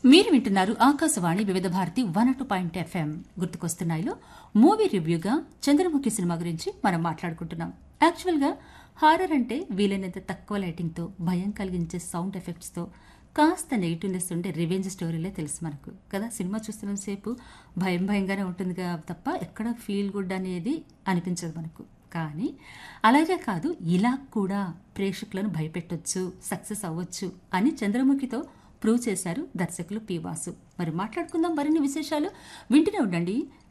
మీరు వింటున్నారు Akashvani Vividh Bharati one two point FM గుర్తుకొస్తున్నాయిలో మూవీ రివ్యూగా చంద్రముఖి సినిమా గురించి మనం మాట్లాడుకుంటున్నాం యాక్చువల్గా హారర్ అంటే వీలైనంత తక్కువ లైటింగ్తో భయం కలిగించే సౌండ్ ఎఫెక్ట్స్తో కాస్త నెగిటివ్నెస్ ఉండే రివెంజ్ స్టోరీలే తెలుసు మనకు కదా సినిమా చూస్తున్నంతసేపు భయం భయంగానే ఉంటుంది కా- తప్ప ఎక్కడ ఫీల్ గుడ్ అనేది అనిపించదు మనకు కానీ అలాగే కాదు ఇలా కూడా ప్రేక్షకులను భయపెట్టొచ్చు సక్సెస్ అవ్వచ్చు అని చంద్రముఖితో ప్రూవ్ చేశారు దర్శకులు పి వాసు మరి మాట్లాడుకుందాం మరిన్ని విశేషాలు వింటూనే ఉండండి